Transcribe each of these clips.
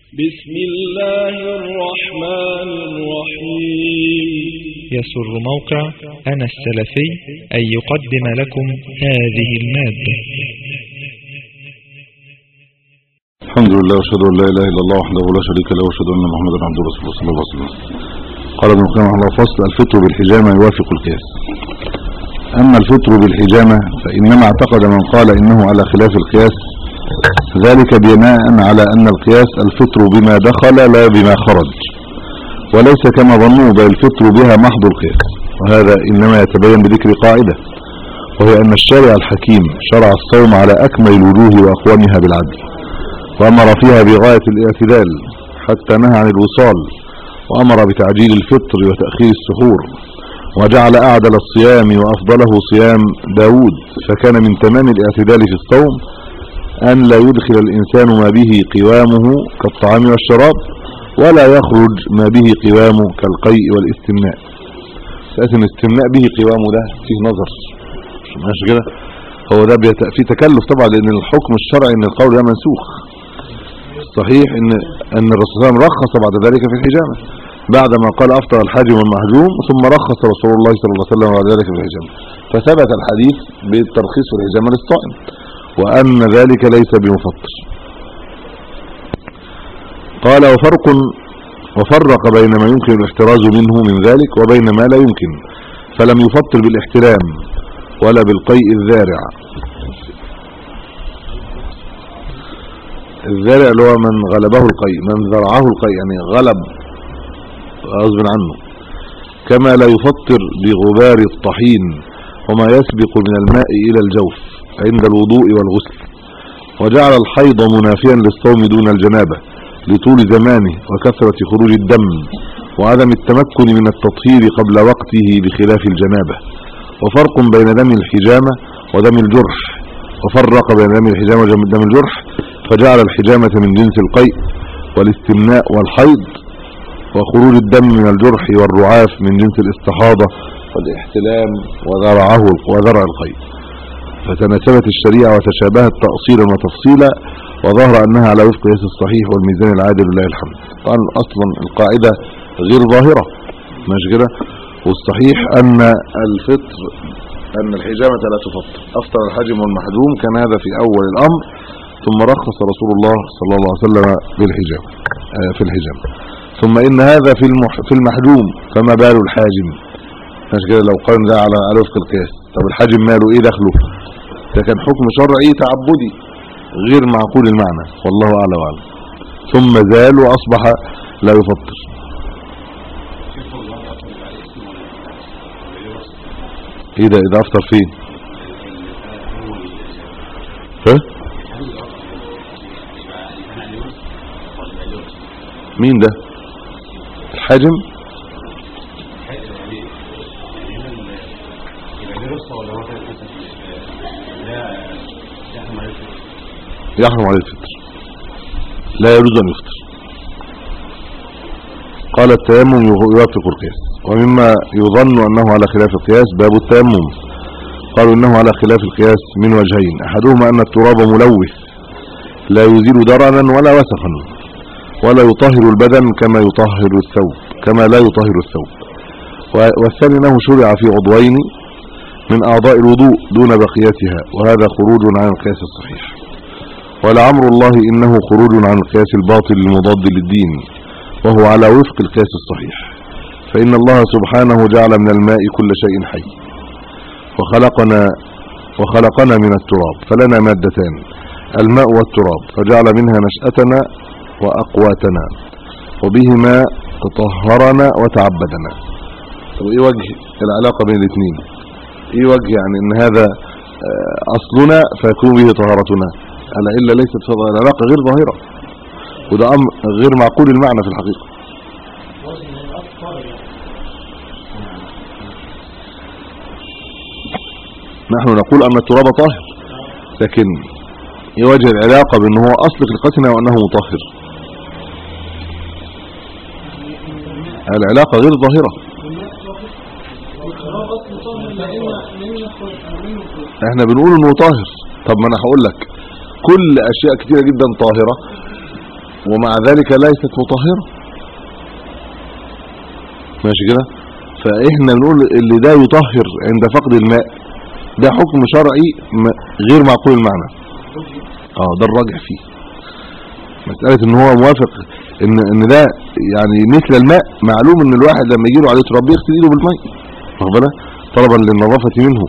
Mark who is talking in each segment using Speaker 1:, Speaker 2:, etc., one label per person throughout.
Speaker 1: بسم الله الرحمن الرحيم
Speaker 2: يسر موقع أنا السلفي أن يقدم لكم هذه المادة
Speaker 3: الحمد لله واشهد ان لا اله الا الله وحده لا شريك له واشهد ان محمدا عبده ورسوله صلى الله عليه وسلم قال ابن القيم رحمه الله فصل الفطر بالحجامه يوافق القياس اما الفطر بالحجامه فانما اعتقد من قال انه على خلاف القياس ذلك بناء على ان القياس الفطر بما دخل لا بما خرج وليس كما ظنوا بل الفطر بها محض القياس وهذا انما يتبين بذكر قاعده وهي ان الشارع الحكيم شرع الصوم على اكمل الوجوه واقومها بالعدل وأمر فيها بغاية الاعتدال حتى نهى عن الوصال وأمر بتعجيل الفطر وتأخير السحور وجعل أعدل الصيام وأفضله صيام داود فكان من تمام الاعتدال في الصوم أن لا يدخل الإنسان ما به قوامه كالطعام والشراب ولا يخرج ما به قوامه كالقيء والاستمناء لكن الاستمناء به قوامه ده فيه نظر ماشي كده هو ده في تكلف طبعا لأن الحكم الشرعي أن القول ده منسوخ صحيح ان ان الرسول صلى الله عليه وسلم رخص بعد ذلك في الحجامه بعدما قال افطر الحاجم والمحجوم ثم رخص رسول الله صلى الله عليه وسلم بعد ذلك في الحجامه فثبت الحديث بالترخيص في الحجامه للصائم وان ذلك ليس بمفطر قال وفرق وفرق بين ما يمكن الاحتراز منه من ذلك وبين ما لا يمكن فلم يفطر بالاحتلام ولا بالقيء الذارع الزارع اللي هو من غلبه القيء من زرعه القيء يعني غلب غصب عنه كما لا يفطر بغبار الطحين وما يسبق من الماء إلى الجوف عند الوضوء والغسل وجعل الحيض منافيا للصوم دون الجنابة لطول زمانه وكثرة خروج الدم وعدم التمكن من التطهير قبل وقته بخلاف الجنابة وفرق بين دم الحجامة ودم الجرح وفرق بين دم الحجامة ودم الجرح فجعل الحجامة من جنس القيء والاستمناء والحيض وخروج الدم من الجرح والرعاف من جنس الاستحاضة والاحتلام وذرعه وذرع القيء فتناسبت الشريعة وتشابهت تأصيلا وتفصيلا وظهر أنها على وفق قياس الصحيح والميزان العادل لله الحمد طبعا أصلا القاعدة غير ظاهرة ماشي كده والصحيح أن الفطر أن الحجامة لا تفطر أفطر الحجم والمحجوم كان هذا في أول الأمر ثم رخص رسول الله صلى الله عليه وسلم بالحجام في الحجام ثم ان هذا في في المحجوم فما بال الحاجم مش كده لو قارن ده على على وفق القياس طب الحاجم ماله ايه دخله ده كان حكم شرعي تعبدي غير معقول المعنى والله اعلم واعلم ثم زال واصبح لا يفطر ايه ده اذا افطر فين ها مين ده الحاجم يحرم عليه الفطر لا يجوز ان يفطر قال التيمم يوافق القياس ومما يظن انه على خلاف القياس باب التيمم قالوا انه على خلاف القياس من وجهين احدهما ان التراب ملوث لا يزيل درنا ولا وسخا ولا يطهر البدن كما يطهر الثوب كما لا يطهر الثوب والثاني انه شرع في عضوين من اعضاء الوضوء دون بقيتها وهذا خروج عن القياس الصحيح ولعمر الله انه خروج عن القياس الباطل المضاد للدين وهو على وفق القياس الصحيح فان الله سبحانه جعل من الماء كل شيء حي وخلقنا وخلقنا من التراب فلنا مادتان الماء والتراب فجعل منها نشأتنا وأقواتنا وبهما تطهرنا وتعبدنا طب ايه وجه العلاقة بين الاثنين ايه وجه يعني ان هذا اصلنا فيكون به طهارتنا الا الا ليست العلاقة غير ظاهرة وده امر غير معقول المعنى في الحقيقة نحن نقول ان التراب طاهر لكن يواجه العلاقة بان هو اصل خلقتنا وانه مطهر العلاقة غير ظاهرة احنا بنقول انه طاهر طب ما انا هقول لك كل اشياء كتيرة جدا طاهرة ومع ذلك ليست مطهرة ماشي كده فاحنا بنقول اللي ده يطهر عند فقد الماء ده حكم شرعي م- غير معقول المعنى اه ده الراجح فيه مسألة ان هو موافق ان ان ده يعني مثل الماء معلوم ان الواحد لما يجيله عليه تراب يغسل ايده بالماء واخد بالك طلبا للنظافة منه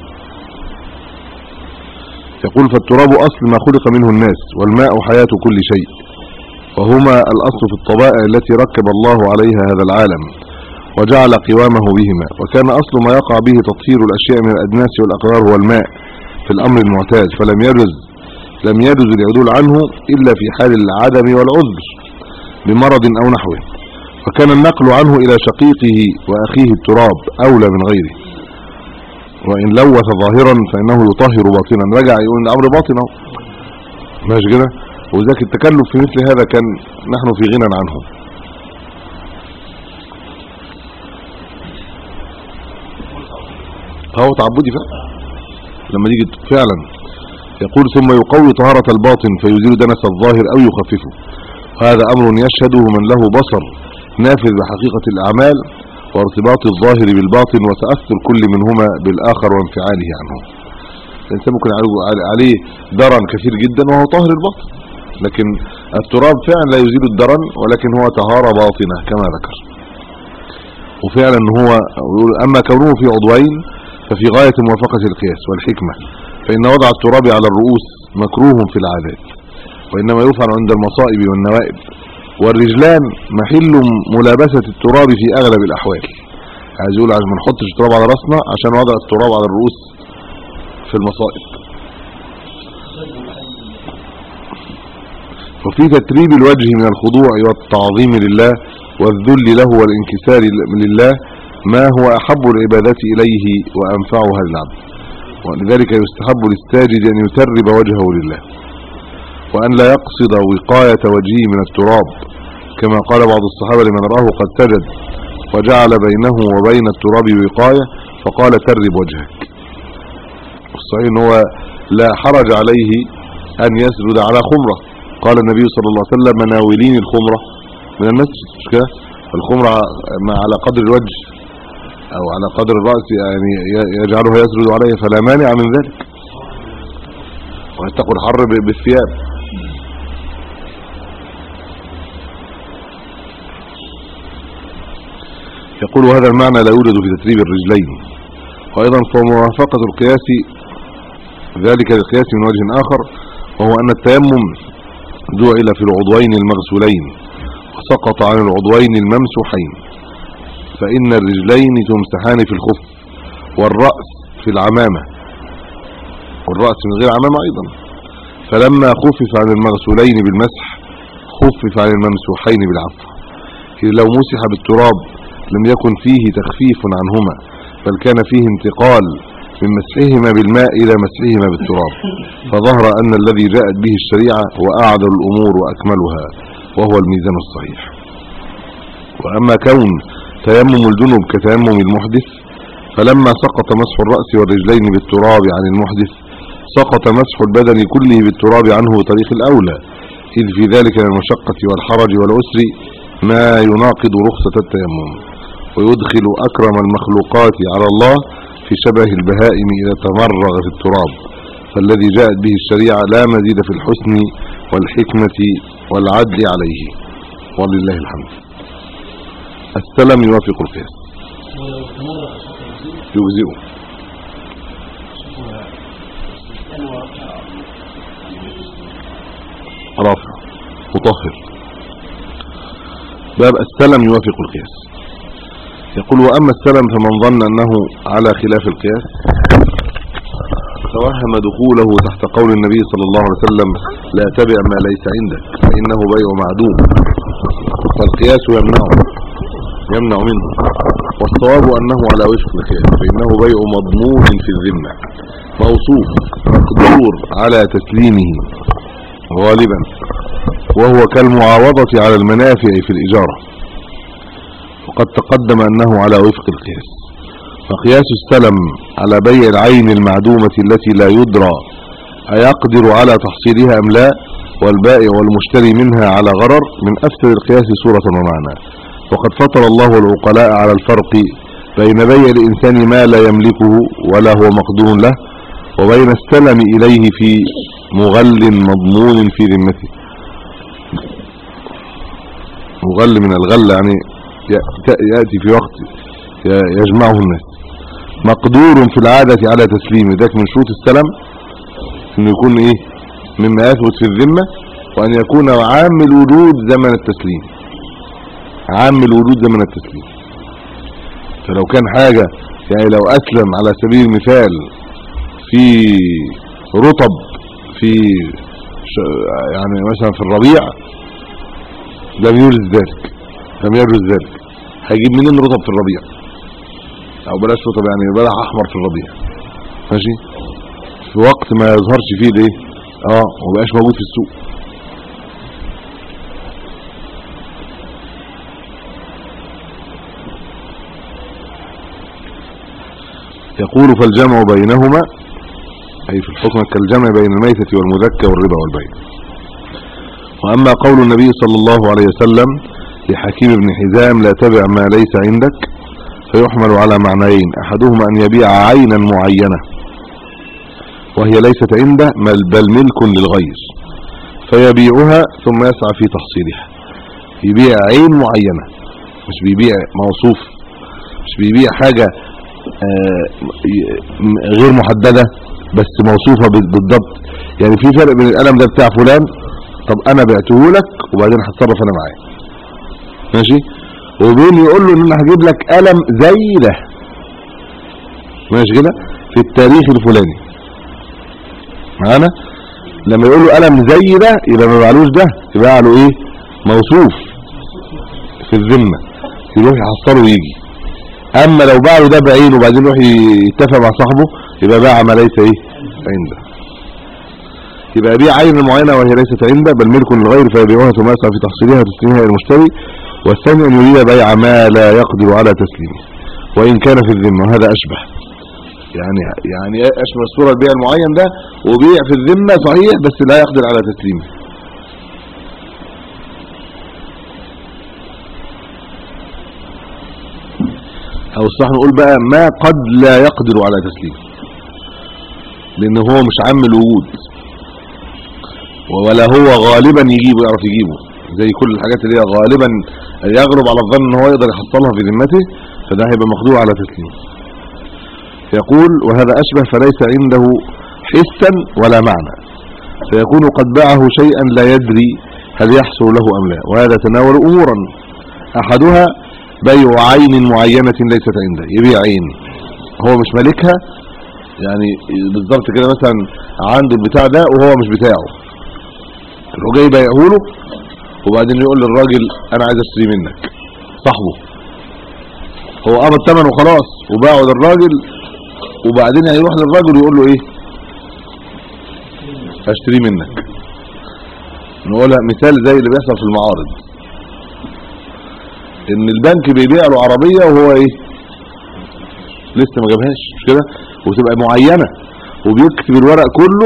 Speaker 3: يقول فالتراب اصل ما خلق منه الناس والماء حياة كل شيء وهما الاصل في الطبائع التي ركب الله عليها هذا العالم وجعل قوامه بهما وكان اصل ما يقع به تطهير الاشياء من الادناس والاقرار هو الماء في الامر المعتاد فلم يجز لم يجز العدول عنه الا في حال العدم والعذر بمرض او نحوه وكان النقل عنه الى شقيقه واخيه التراب اولى من غيره وان لوث ظاهرا فانه يطهر باطنا رجع يقول ان الامر باطن اهو ماشي كده وذاك التكلف في مثل هذا كان نحن في غنى عنه هو تعبدي فعلا لما تيجي فعلا يقول ثم يقوي طهارة الباطن فيزيل دنس الظاهر او يخففه وهذا امر يشهده من له بصر نافذ بحقيقة الاعمال وارتباط الظاهر بالباطن وتأثر كل منهما بالاخر وانفعاله عنه الانسان ممكن يعالج- عليه درن كثير جدا وهو طاهر الباطن لكن التراب فعلا لا يزيل الدرن ولكن هو طهارة باطنة كما ذكر وفعلا هو يقول اما كونه في عضوين ففي غاية موافقة القياس والحكمة فإن وضع التراب على الرؤوس مكروه في العادات وإنما يفعل عند المصائب والنوائب والرجلان محل ملابسة التراب في أغلب الأحوال عايز يقول عشان ما نحطش التراب على راسنا عشان وضع التراب على الرؤوس في المصائب وفي تتريب الوجه من الخضوع والتعظيم لله والذل له والانكسار لله ما هو أحب العبادات إليه وأنفعها للعبد ولذلك يستحب للساجد أن يترب وجهه لله وأن لا يقصد وقاية وجهه من التراب كما قال بعض الصحابة لمن راه قد سجد وجعل بينه وبين التراب وقاية فقال ترب وجهك الصحيح ان هو لا حرج عليه أن يسجد على خمرة قال النبي صلى الله عليه وسلم مناولين الخمرة من المسجد مش كده الخمرة ما على قدر الوجه او على قدر الرأس يعني يجعله يسجد عليه فلا مانع من ذلك ويتقوا الحر ب- بالثياب يقول هذا المعنى لا يوجد في تتريب الرجلين وايضا فموافقة القياس ذلك للقياس من وجه اخر وهو ان التيمم جعل في العضوين المغسولين وسقط عن العضوين الممسوحين فإن الرجلين تمسحان في الخف والرأس في العمامة والرأس من غير عمامة أيضا فلما خفف عن المغسولين بالمسح خفف عن الممسوحين بالعفو إذ لو مسح بالتراب لم يكن فيه تخفيف عنهما بل كان فيه انتقال من مسحهما بالماء إلى مسحهما بالتراب فظهر أن الذي جاءت به الشريعة هو أعدل الأمور وأكملها وهو الميزان الصحيح وأما كون تيمم الجنب كتيمم المحدث فلما سقط مسح الرأس والرجلين بالتراب عن المحدث سقط مسح البدن كله بالتراب عنه بطريق الأولى إذ في ذلك من المشقة والحرج والعسر ما يناقض رخصة التيمم ويدخل أكرم المخلوقات على الله في شبه البهائم إذا تمرغ في التراب فالذي جاءت به الشريعة لا مزيد في الحسن والحكمة والعدل عليه ولله الحمد السلم يوافق القياس يجزئه رافع مطهر باب السلم يوافق القياس يقول وأما السلم فمن ظن أنه على خلاف القياس توهم دخوله تحت قول النبي صلى الله عليه وسلم لا تبع ما ليس عندك فإنه بيع معدوم فالقياس يمنعه يمنع منه والصواب أنه على وفق القياس فإنه بيع مضمون في الذمة موصوف مقدور على تسليمه غالبا وهو كالمعاوضة على المنافع في الإجارة وقد تقدم أنه على وفق القياس فقياس السلم على بيع العين المعدومة التي لا يدرى أيقدر على تحصيلها أم لا والبائع والمشتري منها على غرر من أفسد القياس صورة ومعنى وقد فطر الله العقلاء على الفرق بين بيع الإنسان ما لا يملكه ولا هو مقدور له وبين السلم إليه في مغل مضمون في ذمته مغل من الغل يعني يأتي في وقت يجمعه الناس مقدور في العادة على تسليمه ذاك من شروط السلم انه يكون ايه مما يثبت في الذمة وان يكون عام الوجود زمن التسليم عام الوجود زمن التسليم فلو كان حاجة يعني لو اسلم على سبيل المثال في رطب في يعني مثلا في الربيع لم يجوز ذلك لم يجوز ذلك هيجيب منين رطب في الربيع او بلاش رطب يعني بلح احمر في الربيع ماشي في وقت ما يظهرش فيه الايه اه ومبقاش موجود في السوق يقول فالجمع بينهما أي في الحكم كالجمع بين الميتة والمذكى والربا والبيع وأما قول النبي صلى الله عليه وسلم لحكيم بن حزام لا تبع ما ليس عندك فيحمل على معنيين أحدهما أن يبيع عينا معينة وهي ليست عنده بل ملك للغير فيبيعها ثم يسعى في تحصيلها يبيع عين معينة مش بيبيع موصوف مش بيبيع حاجة آه، غير محددة بس موصوفة بالضبط يعني في فرق بين القلم ده بتاع فلان طب انا بعته لك وبعدين هتصرف انا معاه ماشي وبين يقول له ان انا هجيب لك قلم زي ده ماشي كده في التاريخ الفلاني معانا لما يقول له قلم زي ده يبقى ما بعلوش ده يبقى له ايه موصوف في الذمه يروح يحصله ويجي اما لو باعه ده بعينه وبعدين يروح يتفق مع صاحبه يبقى باع ما ليس ايه عنده يبقى بيع عين معينه وهي ليست عنده بل ملك للغير فيبيعها ثم يسعى في تحصيلها وتسليمها الى المشتري والثاني ان يريد بيع ما لا يقدر على تسليمه وان كان في الذمه وهذا اشبه يعني يعني اشبه الصوره البيع المعين ده وبيع في الذمه صحيح بس لا يقدر على تسليمه او الصح نقول بقى ما قد لا يقدر على تسليمه لان هو مش عام الوجود ولا هو غالبا يجيبه يعرف يجيبه زي كل الحاجات اللي هي غالبا يغلب على الظن ان هو يقدر يحصلها في ذمته فده هيبقى مقدور على تسليمه يقول وهذا اشبه فليس عنده حسا ولا معنى فيكون قد باعه شيئا لا يدري هل يحصل له ام لا وهذا تناول امورا احدها بيع عين معينة ليست عنده يبيع عين هو مش مالكها يعني بالظبط كده مثلا عنده البتاع ده وهو مش بتاعه هو جاي بايعه له وبعدين يقول للراجل انا عايز اشتري منك صاحبه هو قبض ثمنه وخلاص وباعه للراجل وبعدين هيروح للراجل ويقول له ايه اشتري منك نقولها مثال زي اللي بيحصل في المعارض ان البنك بيبيع له عربيه وهو ايه لسه ما جابهاش مش كده وتبقى معينه وبيكتب الورق كله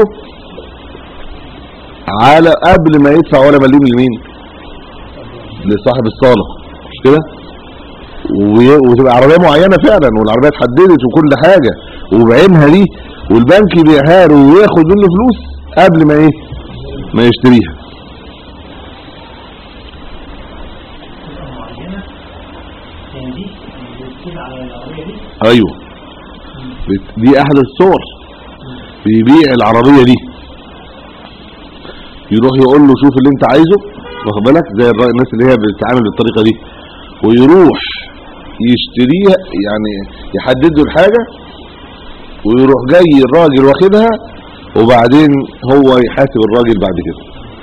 Speaker 3: على قبل ما يدفع ولا مليم لمين لصاحب الصاله مش كده وتبقى عربيه معينه فعلا والعربيه اتحددت وكل حاجه وبعينها دي والبنك يبيعها له وياخد منه فلوس قبل ما ايه ما يشتريها ايوه دي احد الصور بيبيع العربيه دي يروح يقول له شوف اللي انت عايزه واخد بالك زي الناس اللي هي بتتعامل بالطريقه دي ويروح يشتريها يعني يحدد له الحاجه ويروح جاي الراجل واخدها وبعدين هو يحاسب الراجل بعد كده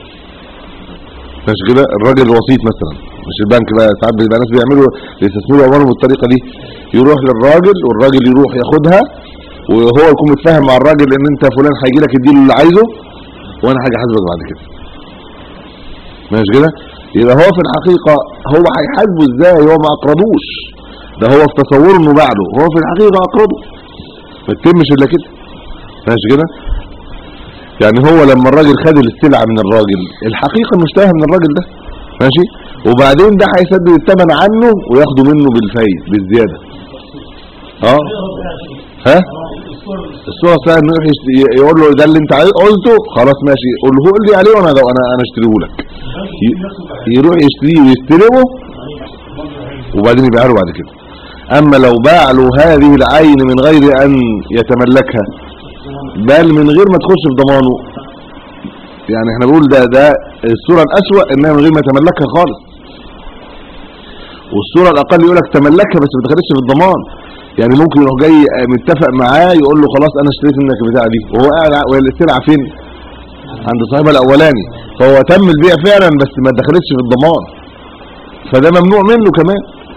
Speaker 3: مش كده الراجل الوسيط مثلا مش البنك بقى ساعات بيبقى ناس بيعملوا بيستثمروا اموالهم بالطريقه دي يروح للراجل والراجل يروح ياخدها وهو يكون متفاهم مع الراجل ان انت فلان هيجي لك اديله اللي عايزه وانا حاجه حاسبك بعد كده ماشي كده يبقى هو في الحقيقه هو هيحاسبه ازاي هو ما اقرضوش ده هو في تصوره انه باع له هو في الحقيقه اقرضه ما تتمش الا كده ماشي كده يعني هو لما الراجل خد السلعة من الراجل الحقيقة انه اشتراها من الراجل ده ماشي وبعدين ده هيسدد الثمن عنه وياخده منه بالفايد بالزيادة اه ها الصورة بتاع انه يروح يشت- يقول له ده اللي انت عايز- قلته خلاص ماشي قول له قول لي عليه وانا انا انا اشتريه لك ي- يروح يشتريه ويستلمه وبعدين يبيعه له بعد كده اما لو باع له هذه العين من غير ان يتملكها بل من غير ما تخش في ضمانه يعني احنا بنقول ده ده الصورة الأسوأ انها من غير ما يتملكها خالص والصورة الأقل يقول لك تملكها بس ما تخليش في الضمان يعني ممكن يروح جاي متفق معاه يقول له خلاص انا اشتريت منك البتاعه دي وهو قاعد ع- وهي السلعه فين عند صاحبها الاولاني فهو تم البيع فعلا بس ما دخلتش في الضمان فده ممنوع منه كمان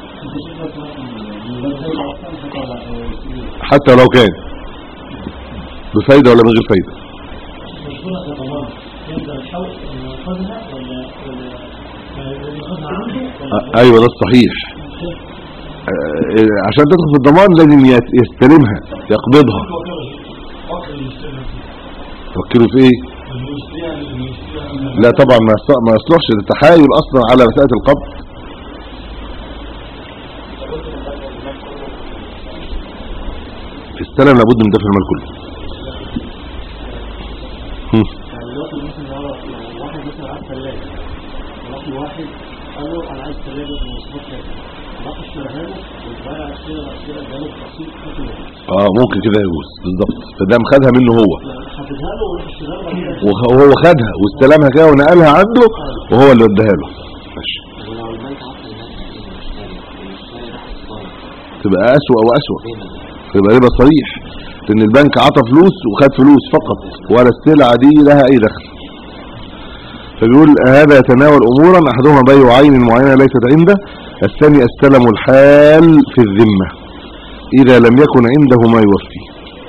Speaker 3: حتى لو كان بفايده ولا من غير فايده
Speaker 4: مشغولة كضمان يقدر يحاول انه ياخذها ولا ولا ولا ياخذها عنده ولا
Speaker 3: أ- ايوه ده الصحيح آه، عشان تدخل في الضمان لازم يت- يستلمها يقبضها تفكروا في ايه لا طبعا ما يص- ما يصلحش التحايل اصلا على مساله القبض السلم لابد من دفع المال كله هم.
Speaker 4: يعني دلوقتي مثلا لو لو واحد مثلا عايز ثلاجة راح لواحد قال له انا عايز ثلاجة بمواصفات كذا راح اشتراها له والبائع اشترى اشترى اداله بتقسيط خد
Speaker 3: اه ممكن كده يجوز بالظبط فدام خدها منه هو
Speaker 4: حددها له وراح اشتراها له بعد كده
Speaker 3: وخ- وهو خدها واستلمها كده ونقلها عنده وهو اللي اداها له ماشي
Speaker 5: ولو البنك عطل الناس المشتري المشتري راح الصالح
Speaker 3: تبقى اسوأ واسوأ
Speaker 5: قيمة
Speaker 3: يبقى ربا صريح لان البنك عطى فلوس وخد فلوس فقط ولا السلعه دي لها اي دخل فبيقول هذا يتناول امورا احدهما بيع عين معينه ليست عنده الثاني السلم الحال في الذمه اذا لم يكن عنده ما يوفي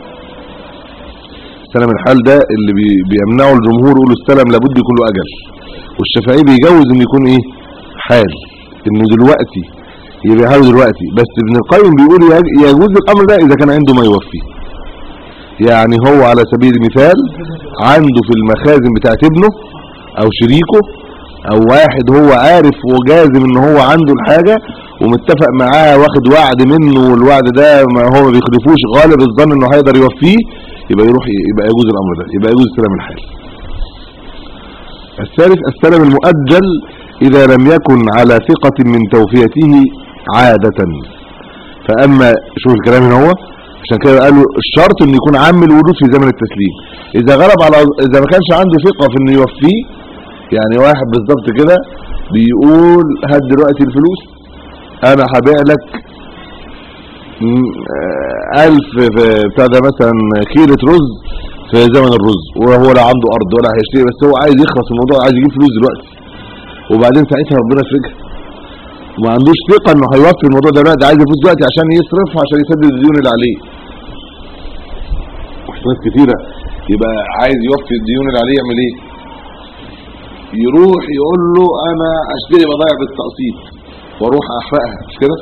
Speaker 3: السلم الحال ده اللي بي- بيمنعه الجمهور يقولوا السلم لابد يكون له اجل والشافعي بيجوز ان يكون ايه حال انه دلوقتي يبيعها له دلوقتي بس ابن القيم بيقول يج- يجوز الامر ده اذا كان عنده ما يوفي يعني هو على سبيل المثال عنده في المخازن بتاعت ابنه او شريكه او واحد هو عارف وجازم ان هو عنده الحاجة ومتفق معاه واخد وعد منه والوعد ده ما هو ما بيخلفوش غالب الظن انه هيقدر يوفيه يبقى يروح ي- يبقى يجوز الامر ده يبقى يجوز السلام الحال الثالث السلم المؤجل إذا لم يكن على ثقة من توفيته عادة فأما شوف الكلام هنا هو عشان كده قالوا الشرط انه يكون عام الوجود في زمن التسليم اذا غلب على اذا ما كانش عنده ثقة في انه يوفيه يعني واحد بالظبط كده بيقول هات دلوقتي الفلوس انا هبيع لك م- آه، ألف في- بتاع ده مثلا كيلة رز في زمن الرز وهو لا عنده أرض ولا هيشتري بس هو عايز يخلص من الموضوع عايز يجيب فلوس دلوقتي وبعدين ساعتها ربنا يفرجها وما عندوش ثقة انه هيوفي الموضوع ده دلوقتي عايز فلوس دلوقتي عشان يصرفها عشان يسدد الديون اللي عليه واحتمالات كتيرة يبقى عايز يوفي الديون اللي عليه يعمل ايه يروح يقول له انا اشتري بضايع بالتقسيط واروح احرقها مش كده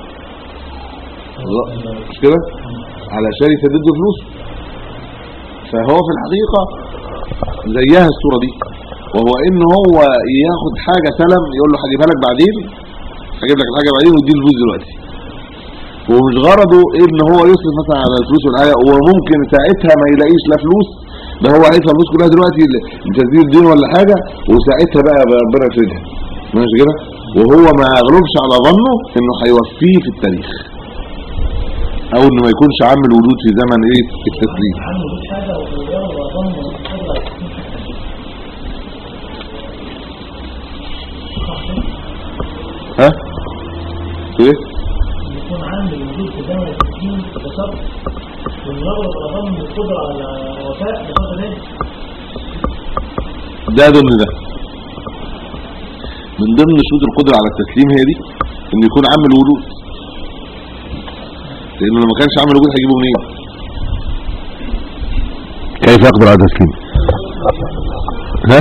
Speaker 3: لا، مش كده علشان يسدد له فلوسه فهو في الحقيقة زيها الصورة دي وهو ان هو ياخد حاجة سلم يقول له هجيبها لك بعدين هجيب لك الحاجة بعدين واديني الفلوس دلوقتي ومش غرضه ان هو يصرف مثلا على الفلوس والحاجة وممكن ساعتها ما يلاقيش لا فلوس ده هو عايز الفلوس كلها دلوقتي لتسديد الدين ولا حاجة وساعتها بقى ربنا يفرجها ماشي كده وهو ما يغلبش على ظنه انه هيوفيه في التاريخ او انه ما يكونش عامل وجود في زمن ايه التسليم
Speaker 4: عنده مش حاجة وغيره وظن وقدر
Speaker 3: ها ايه
Speaker 4: يكون عنده وجود في زمن التسليم بشرط والنظر وظن القدرة على وفاء بشرط ذلك
Speaker 3: ده ضمن ده من ضمن شروط القدرة على التسليم هي دي انه يكون عامل وجود لانه لو ما كانش عامل وجود هيجيبه منين كيف يقدر على التسليم ها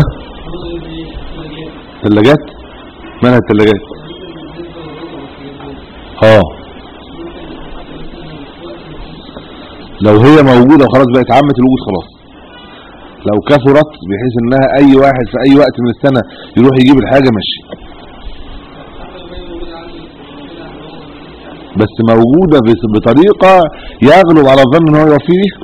Speaker 3: ثلاجات مالها الثلاجات اه لو هي موجودة وخلاص بقت عامة الوجود خلاص لو كثرت بحيث انها اي واحد في اي وقت من السنة يروح يجيب الحاجة ماشي بس موجودة بس- بطريقة يغلب على الظن ان هو يوفي بيها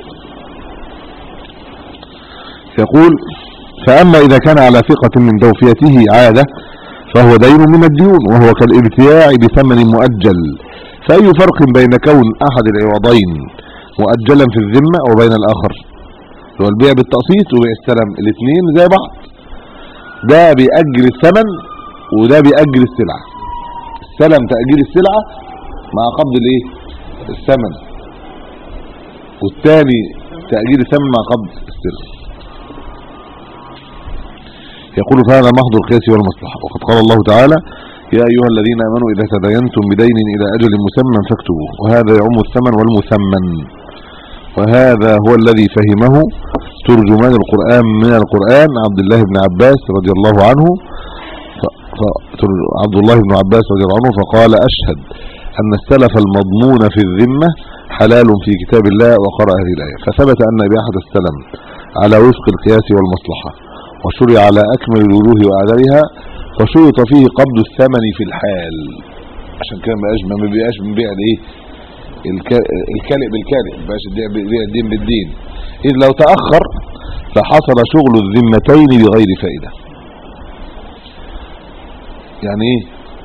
Speaker 3: يقول فأما إذا كان على ثقة من توفيته عادة فهو دين من الديون وهو كالابتياع بثمن مؤجل فأي فرق بين كون أحد العوضين مؤجلا في الذمة وبين الآخر هو البيع بالتقسيط وبيع السلم الاثنين زي بعض ده بيأجل الثمن وده بيأجل السلعة السلم تأجيل السلعة مع قبض الايه الثمن والثاني تأجيل الثمن مع قبض السلعة يقول فهذا محض القياس والمصلحة وقد قال الله تعالى يا أيها الذين آمنوا إذا تداينتم بدين إلى أجل مسمى فاكتبوه وهذا يعم الثمن والمثمن وهذا هو الذي فهمه ترجمان القرآن من القرآن عبد الله بن عباس رضي الله عنه ف- ف- تر- عبد الله بن عباس رضي الله عنه فقال أشهد أن السلف المضمون في الذمة حلال في كتاب الله وقرأ هذه الآية فثبت أن إباحة السلم على وفق القياس والمصلحة وشرع على أكمل الوجوه وأعدلها وشرط فيه قبض الثمن في الحال عشان كده ما بقاش ما بيبقاش بنبيع الايه الك- الكالئ بالكالئ ما بقاش الدين بيبيع الدين بالدين إذ لو تأخر فحصل شغل الذمتين بغير فائدة يعني ايه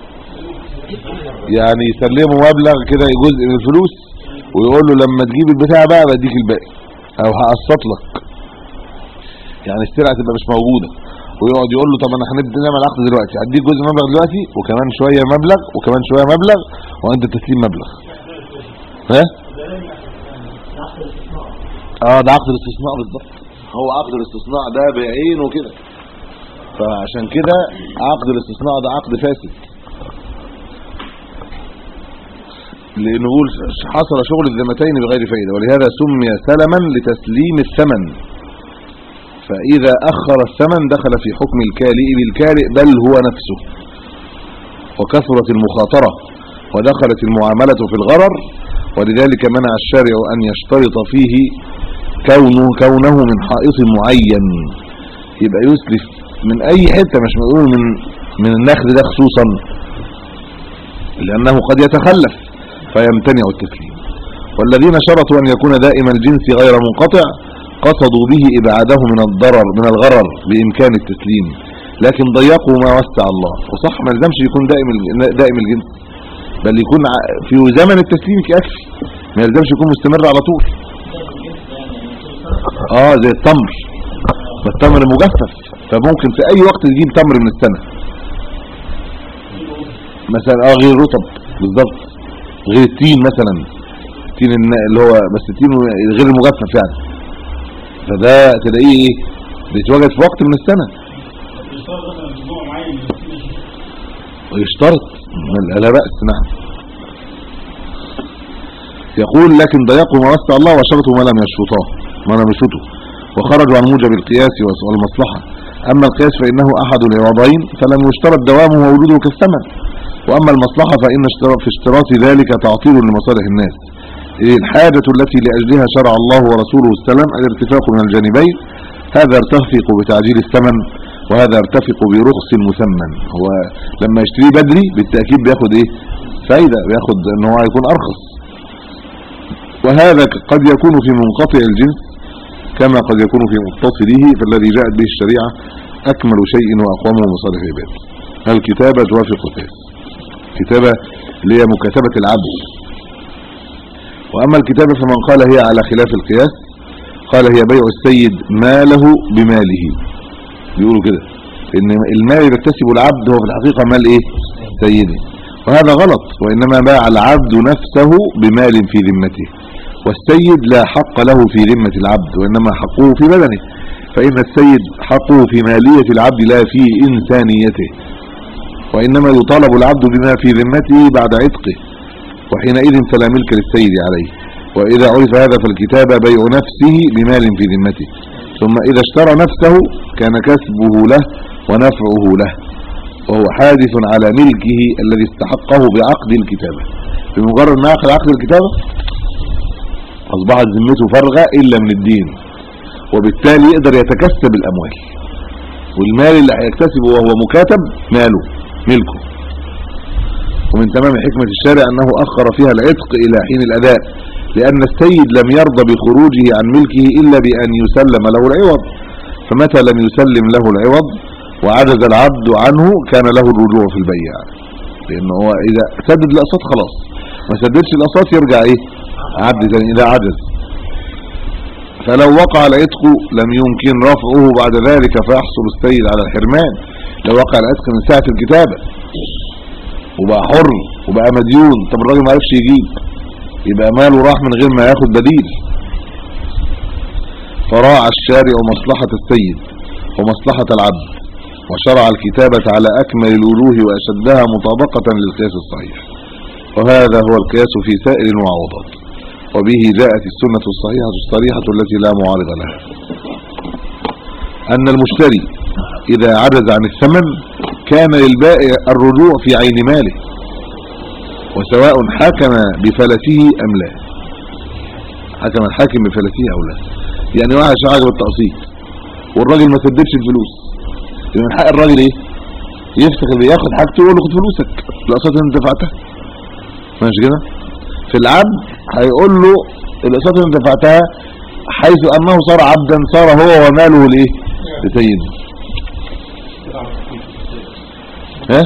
Speaker 3: يعني يسلموا مبلغ كده جزء من الفلوس ويقول له لما تجيب البتاع بقى بديك الباقي او هقسط لك يعني السلعه تبقى مش موجوده ويقعد يقول له طب انا هنبدا نعمل عقد دلوقتي هديك جزء مبلغ دلوقتي وكمان شويه مبلغ وكمان شويه مبلغ وانت تسليم مبلغ ها اه ده عقد الاستثناء بالظبط هو عقد الاستثناء ده بعينه كده فعشان كده عقد الاستثناء ده عقد فاسد لانه يقول حصل شغل الذمتين بغير فائده ولهذا سمي سلما لتسليم الثمن فاذا اخر الثمن دخل في حكم الكالئ بالكالئ بل هو نفسه وكثرت المخاطره ودخلت المعامله في الغرر ولذلك منع الشارع ان يشترط فيه كونه كونه من حائط معين يبقى يسلف من اي حته مش مقول من من النخل ده خصوصا لانه قد يتخلف فيمتنع التسليم والذين شرطوا ان يكون دائم الجنس غير منقطع قصدوا به ابعاده من الضرر من الغرر بامكان التسليم لكن ضيقوا ما وسع الله وصح ما لزمش يكون دائم ال- دائم الجنس بل يكون ع- في زمن التسليم يكفي ما يلزمش يكون مستمر على طول اه زي التمر ما التمر مجفف فممكن في اي وقت تجيب تمر من السنه مثلا اه غير رطب بالظبط غير التين مثلا التين الن- اللي هو بس التين غير المجفف يعني فده تلاقيه ايه بيتواجد في وقت من السنه ويشترط لا- لا بأس نعم يقول لكن ضيقوا ما وسع الله وشرطوا ما لم يشرطاه ما لم يشرطه وخرجوا عن موجب القياس والمصلحة أما القياس فإنه أحد العوضين فلم يشترط دوامه ووجوده كالثمن وأما المصلحة فإن اشتراط في اشتراط ذلك تعطيل لمصالح الناس إذ الحاجة التي لأجلها شرع الله ورسوله السلام الارتفاق من الجانبين هذا يرتفق بتعجيل الثمن وهذا يرتفق برخص المثمن هو لما يشتريه بدري بالتأكيد بياخد ايه فايدة بياخد ان هو هيكون ارخص وهذا قد يكون في منقطع الجنس كما قد يكون في متصله فالذي جاءت به الشريعة أكمل شيء وأقومه مصالح العباد الكتابة توافق القياس كتابة اللي هي مكاتبة العبد وأما الكتابة فمن قال هي على خلاف القياس قال هي بيع السيد ماله بماله بيقولوا كده ان المال اللي يكتسبه العبد هو في الحقيقة مال ايه سيده وهذا غلط وانما باع العبد نفسه بمال في ذمته والسيد لا حق له في ذمة العبد وانما حقه في بدنه فان السيد حقه في مالية العبد لا في انسانيته وانما يطالب العبد بما في ذمته بعد عتقه وحينئذ فلا ملك للسيد عليه واذا عرف هذا فالكتابة بيع نفسه بمال في ذمته ثم اذا اشترى نفسه كان كسبه له ونفعه له وهو حادث على ملكه الذي استحقه بعقد الكتابة بمجرد ما يعقد عقد الكتابة اصبحت ذمته فرغة الا من الدين وبالتالي يقدر يتكسب الاموال والمال اللي هيكتسبه وهو مكاتب ماله ملكه ومن تمام حكمة الشارع أنه أخر فيها العتق إلى حين الأداء لأن السيد لم يرضى بخروجه عن ملكه إلا بأن يسلم له العوض فمتى لم يسلم له العوض وعجز العبد عنه كان له الرجوع في البيع لأنه هو إذا سدد الأقساط خلاص ما سددش الأقساط يرجع إيه عبد تاني إذا عجز فلو وقع العتق لم يمكن رفعه بعد ذلك فيحصل السيد على الحرمان لو وقع العتق من ساعة الكتابة وبقى حر وبقى مديون طب الراجل ما عرفش يجيب يبقى ماله راح من غير ما ياخد بديل فراعى الشارع مصلحة السيد ومصلحة العبد وشرع الكتابة على أكمل الوجوه وأشدها مطابقة للقياس الصحيح وهذا هو القياس في سائر المعوضات وبه جاءت السنة الصحيحة الصريحة التي لا معارض لها أن المشتري إذا عجز عن الثمن كان للبائع الرجوع في عين ماله وسواء حكم بفلته أم لا حكم الحاكم بفلته أو لا يعني واحد شعر بالتقسيط والراجل ما سددش الفلوس يبقى من حق الراجل ايه يفسخ اللي ياخد حاجته ويقول له خد فلوسك الاقساط اللي انت دفعتها ماشي كده في العبد هيقول له الاقساط اللي انت دفعتها حيث انه صار عبدا صار هو وماله لايه لسيده ها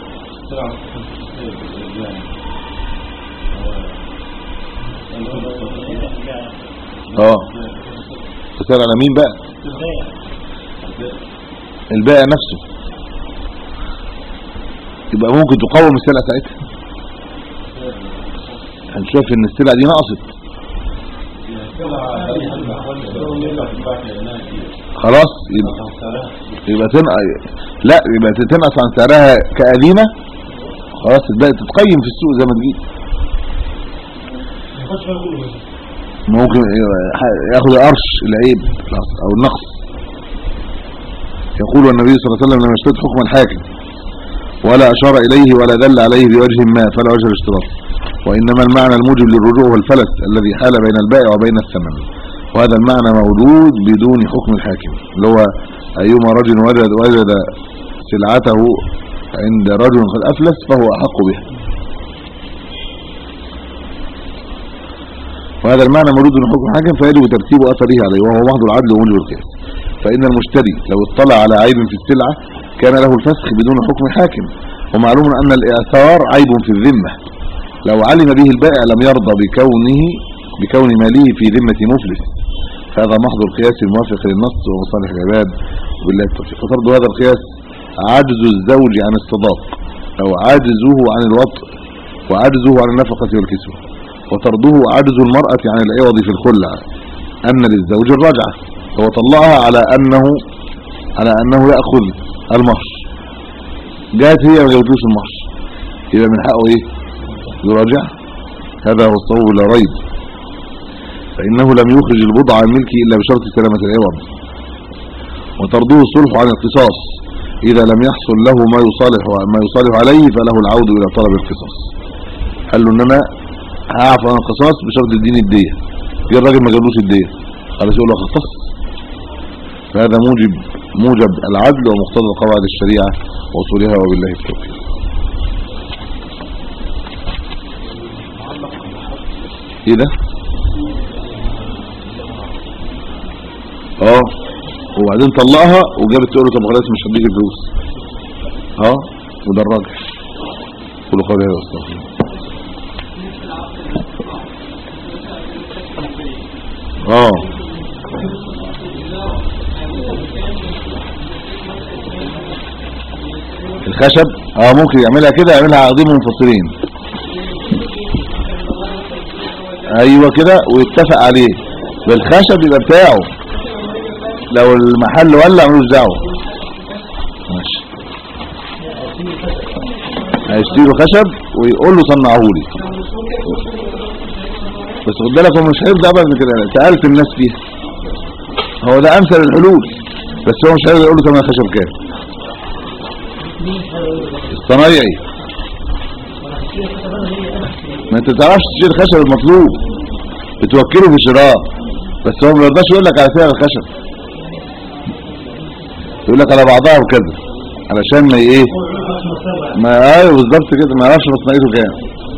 Speaker 3: اه تسأل على مين بقى البائع نفسه يبقى ممكن تقوم السلعة ساعتها هنشوف ان السلعة دي نقصت خلاص يبقى يبقى تنقص لا يبقى تنقص عن سعرها كقديمة خلاص تبدأ تتقيم في السوق زي ما تجيب ممكن ياخد القرش العيب او النقص يقول النبي صلى الله عليه وسلم لما اشترط حكم الحاكم ولا اشار اليه ولا دل عليه بوجه ما فلا وجه الاشتراط وانما المعنى الموجب للرجوع هو الفلس الذي حال بين البائع وبين الثمن وهذا المعنى موجود بدون حكم الحاكم اللي هو ايما رجل وجد وجد سلعته عند رجل قد افلس فهو احق بها وهذا المعنى موجود من حكم الحاكم فيجب ترتيب اثره عليه وهو محض العدل وموجب القياس فإن المشتري لو اطلع على عيب في السلعة كان له الفسخ بدون حكم حاكم ومعلوم أن الإعثار عيب في الذمة لو علم به البائع لم يرضى بكونه بكون ماله في ذمة مفلس هذا محض القياس الموافق للنص ومصالح العباد وبالله التوفيق وفرض هذا القياس عجز الزوج عن الصداق أو عجزه عن الوطء وعجزه عن النفقة والكسوة وطرده عجز المرأة عن العوض في الخلع أن للزوج الرجعة هو طلعها على أنه على أنه يأخذ المهر جات هي ما جابتلوش المهر يبقى من حقه ايه يراجع هذا هو الصواب لا ريب فإنه لم يخرج البضع عن ملكه إلا بشرط سلامة العوض وترضه الصلح عن القصاص إذا لم يحصل له ما يصالح ما يصالح عليه فله العود إلى طلب القصاص قال له إن أنا هعفو عن القصاص بشرط الدين الدية جه الراجل ما جابلوش الدية خلاص يقول له خصص فهذا موجب موجب العدل ومقتضى قواعد الشريعة وأصولها وبالله التوفيق ايه ده اه وبعدين طلقها وجابت تقول له طب خلاص مش هديك الفلوس اه وده الراجح قولوا قولي هذا استغفر اه الخشب اه ممكن يعملها كده يعملها عقدين منفصلين ايوه كده ويتفق عليه بالخشب يبقى بتاعه لو المحل ولع ملوش دعوه ماشي هيشتري له خشب ويقول له صنعه لي بس خد بالك هو مش هيرضى ابدا كده سالت الناس فيها هو ده امثل الحلول بس هو مش هيرضى يقول له ثمن الخشب كام الصنايعي ما انت تعرفش تشيل الخشب المطلوب بتوكله في شراء بس هو ما يرضاش يقول لك على سعر الخشب يقول لك على بعضها وكذا علشان ما ايه ما ايوه بالظبط كده ما يعرفش مصنعيته كام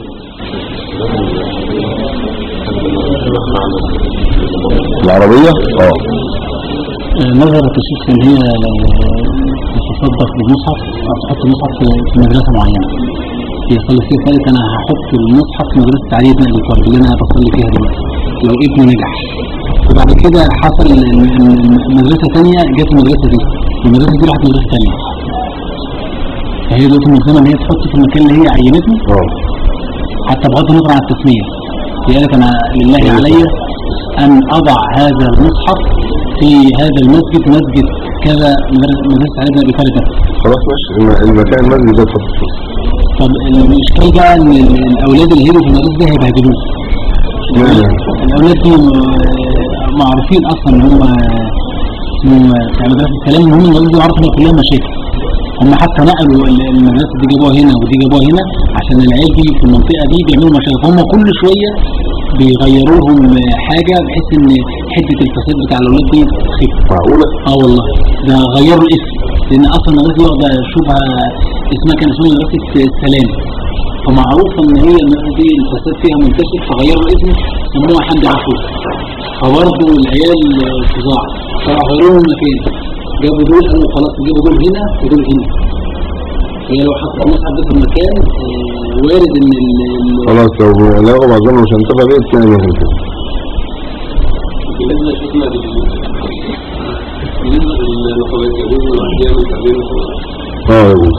Speaker 3: العربية اه
Speaker 4: نظرت الشيخ ان هي لو تتصدق بالمصحف او تحط المصحف في في مدرسه معينه هي صلت فيها قالت انا هحط المصحف في مدرسه تعليم نقل الطالب اللي انا بصلي فيها دلوقتي لو ابني نجح وبعد كده حصل إن- إن مدرسه ثانيه جت المدرسه دي المدرسه دي راحت مدرسه ثانيه فهي دلوقتي ملزمه ان هي تحط في المكان اللي هي عينته
Speaker 3: اه
Speaker 4: حتى بغض النظر عن التسمية هي قالت أنا لله علي أن أضع هذا المصحف في هذا المسجد مسجد كذا مدرسة مدرسة عيدنا بفردة
Speaker 3: خلاص ماشي الم- المكان المسجد ده تحط فيه
Speaker 4: طب الإشكال بقى إن ال- الأولاد اللي هيجوا في المدرسة دي هيبهدلوه
Speaker 3: اشمعنى؟
Speaker 4: الأولاد دي م- معروفين أصلا إن هم اسمهم بتاع مدرسة السلام المهم المدرسة دي معروف إن كلها مشاكل هم حتى نقلوا ال- المدرسة دي جابوها هنا ودي جابوها هنا عشان العيال دي في المنطقة دي بيعملوا مشاكل فهم كل شوية بيغيروا لهم حاجة بحيث إن حتة الفساد بتاع الأولاد دي تخف
Speaker 3: معقولة؟
Speaker 4: اه والله ده غيروا الاسم لان اصلا المدرسه دي واخده شبهه اسمها كان اسمها مدرسه السلام فمعروف ان هي المدرسه دي الفساد فيها منتشر فغيروا الاسم سموها حمد عاشور فبرضه العيال فظاع فراحوا غيروا المكان جابوا دول قالوا خلاص جابوا دول هنا ودول هنا هي لو حطوا المصحف ده في المكان آه، وارد ان ال- ال-
Speaker 3: خلاص لو لقوا بعضهم مش هنتفق بيه الثاني بيعمل كده
Speaker 5: بالنسبة لشيخنا بالنسبة للنقابات يجوز الأحيان وتعليم
Speaker 3: اه يجوز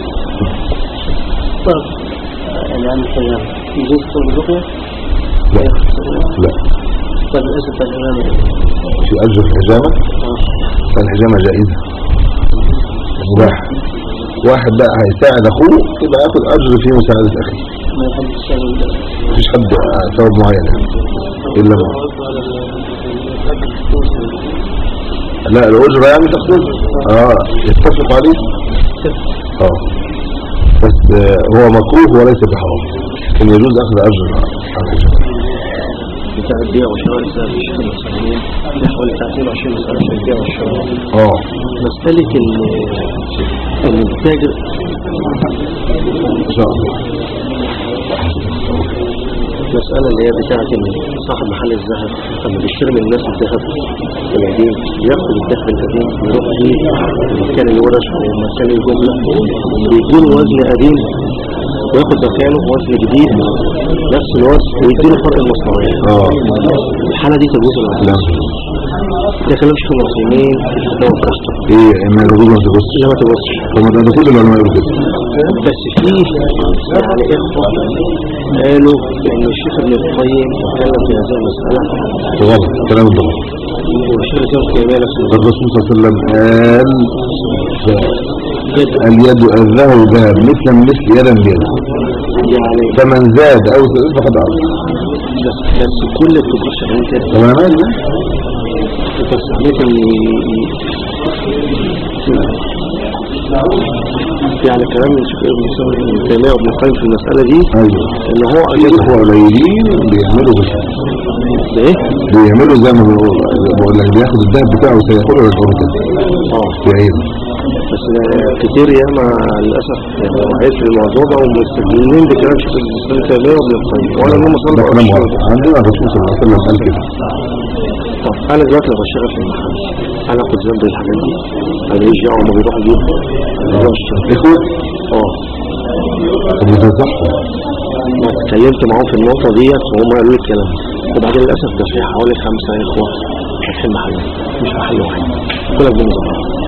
Speaker 4: يعني عن الكلام يجوز طول الرقية
Speaker 3: لا لا
Speaker 4: طب للاسف الامام
Speaker 3: في أجر في الحجامة فالحجامة جائزة مباح واحد بقى هيساعد أخوه يبقى ياخد أجر في مساعدة أخيه
Speaker 4: ما يحبش يشتغل
Speaker 3: مفيش حد ثواب معين يعني إلا ما لا الأجرة يعني تاخد اه يتفق عليه اه بس آه، هو مكروه وليس بحرام لكن يجوز أخذ أجر عن الحجامة
Speaker 4: بتاع البيع والشراء لسه في الشيخ المسلمين في حوالي 22 مسألة في البيع والشراء
Speaker 3: اه
Speaker 4: مسألة ال- إن التاجر
Speaker 3: إن شاء الله
Speaker 4: المسألة اللي هي بتاعة إن صاحب محل الذهب لما بيشتري من الناس الذهب القديم ياخد الذهب القديم يروح بيه المكان الورش ومكان الجملة بيديله وزن قديم وياخد مكانه وزن جديد نفس الوزن ويديله فرق المصنعية
Speaker 3: اه
Speaker 4: الحالة دي تجوز ولا لا؟
Speaker 3: لا
Speaker 4: ده كلام شيخ المسلمين في الفتاوى بتاعته
Speaker 3: ايه ما يجوز ما تبص
Speaker 4: لا ما تبصش
Speaker 3: طب ما ده كل العلماء يقولوا كده
Speaker 4: بس فيه يعني إخوة قالوا إن الشيخ ابن القيم اتكلم في هذه المسألة
Speaker 3: غلط كلام ده غلط
Speaker 4: والشيخ الإسلام تيمية نفسه
Speaker 3: الرسول صلى الله عليه وسلم قال اليد الذهب ذهب مثلا مثل يدا بيد
Speaker 4: يعني
Speaker 3: فمن زاد او زاد فقد عرف
Speaker 4: بس, بس كل التجار شغالين كده
Speaker 3: طب انا مالي
Speaker 4: بس ممكن يعني كلام الشيخ ابن الإسلام ابن تيمية وابن القيم في المسألة دي
Speaker 3: ايوه
Speaker 4: إن هو
Speaker 3: في اخوه قليلين بيعملوا كده
Speaker 4: ده إيه؟
Speaker 3: بيعملوا زي ما بقول بقول لك بياخد الذهب بتاعه وسيقول ويرجعه كده
Speaker 4: آه
Speaker 3: في عينه
Speaker 4: بس كتير ياما للأسف يعني وقعت في الموضوع ده ومستدلين بكلام شيخ الإسلام تيمية وابن القيم ولا إنهم
Speaker 3: ده
Speaker 4: صلوا
Speaker 3: كلام غلط عندنا الرسول صلى الله عليه وسلم قال كده
Speaker 4: طب انا دلوقتي لو بشتغل في المحل انا اخد ذنب الحاجات دي انا ايش دعوه ما بيروح يجيب بيروح يشتغل
Speaker 3: اخوه
Speaker 4: اه
Speaker 3: طب يفزعهم
Speaker 4: ما اتكلمت معاهم في النقطه ديت وهم قالوا لي الكلام وبعدين للاسف ده في حوالي خمسه اخوه فاتحين محل مش محل واحد كلك بنظام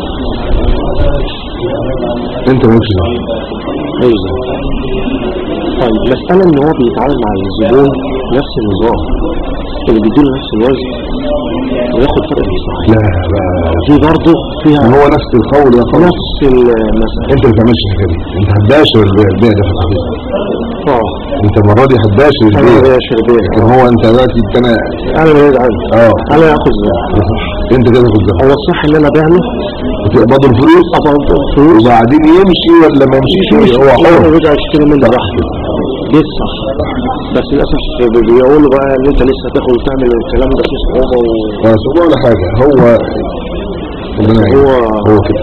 Speaker 3: انت مالكش دعوه
Speaker 4: ايوه طيب مسألة ان هو بيتعامل مع الزبون نفس النظام اللي بيديله نفس الوزن وياخد فرق المصنعية
Speaker 3: لا بقى
Speaker 4: دي برضه فيها
Speaker 3: ما هو نفس القول يا خلاص
Speaker 4: نفس المسألة
Speaker 3: انت اللي تعملش الحكايه دي انت هتباشر البيع البيع ده في الحقيقه
Speaker 4: اه
Speaker 3: انت المره دي هتباشر
Speaker 4: انا
Speaker 3: البيع
Speaker 4: يا شربيه
Speaker 3: لكن هو انت دلوقتي انت انا
Speaker 4: انا بعيد عنه
Speaker 3: اه
Speaker 4: انا اخذ ده
Speaker 3: انت كده تاخد ده
Speaker 4: هو الصح ان انا ابيع له
Speaker 3: وتقبض الفلوس
Speaker 4: ابقى فلوس
Speaker 3: وبعدين يمشي ولا ما يمشيش هو حر
Speaker 4: يرجع يشتري مني براحته
Speaker 6: جيت صح بس للاسف بي- بيقولوا بقى ان انت لسه تاخد وتعمل الكلام ده فيه صعوبه و...
Speaker 3: واسبوع ولا حاجة هو ربنا يعينك.
Speaker 6: هو
Speaker 3: هو كده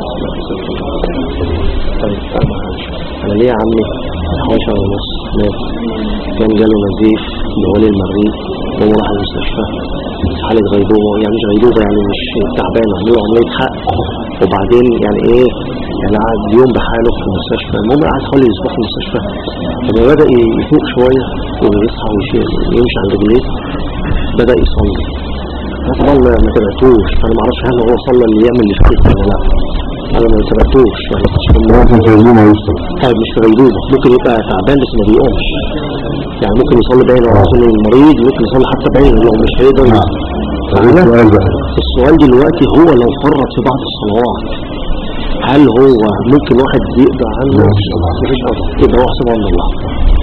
Speaker 6: طيب أنا أنا ليا عمي حوالي شهر ونص مات كان جاله نزيف لولي المريء وهو راح المستشفى حالة غيبوبة يعني مش غيبوبة يعني مش تعبان عملوا عملية حق وبعدين يعني ايه يعني قعد يوم بحاله في المستشفى المهم قعد حوالي اسبوع في المستشفى لما بدأ يفوق شوية ويصحى ويشيل يمشي على رجليه بدأ يصلي انا طبعا ما ما تابعتوش فانا ما اعرفش هل هو صلى اللي يعمل اللي فيه ولا لا انا ما تابعتوش يعني كنتش في الموضوع
Speaker 3: ممكن في اليوم يشتغل
Speaker 6: طيب مش في غيبوبة ممكن يبقى تعبان بس ما بيقومش يعني ممكن يصلي باين هو عشان المريض ممكن يصلي حتى باين لو مش هيقدر
Speaker 3: نعم طب
Speaker 6: فأنا
Speaker 3: السؤال بقى
Speaker 6: السؤال دلوقتي هو لو فرط في بعض الصلوات هل هو ممكن واحد يقدر عنه
Speaker 3: لا، مفيش قضاء.
Speaker 6: مفيش قضاء يبقى هو حسب عند الله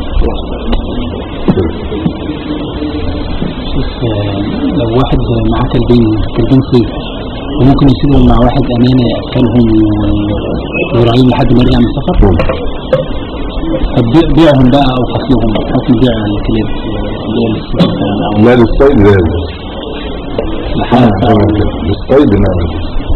Speaker 4: شوف آه، لو واحد معاه كلبين كلبين صيف وممكن يسيبهم مع واحد أمانة يأكلهم و- ويراعيهم لحد ما يرجع من السفر طب بيع- بيعهم بقى أو حصلهم حكم بيع الكلاب اللي هي الصيف أو
Speaker 3: لا للصيد لازم
Speaker 4: لحالة
Speaker 3: للصيد نعم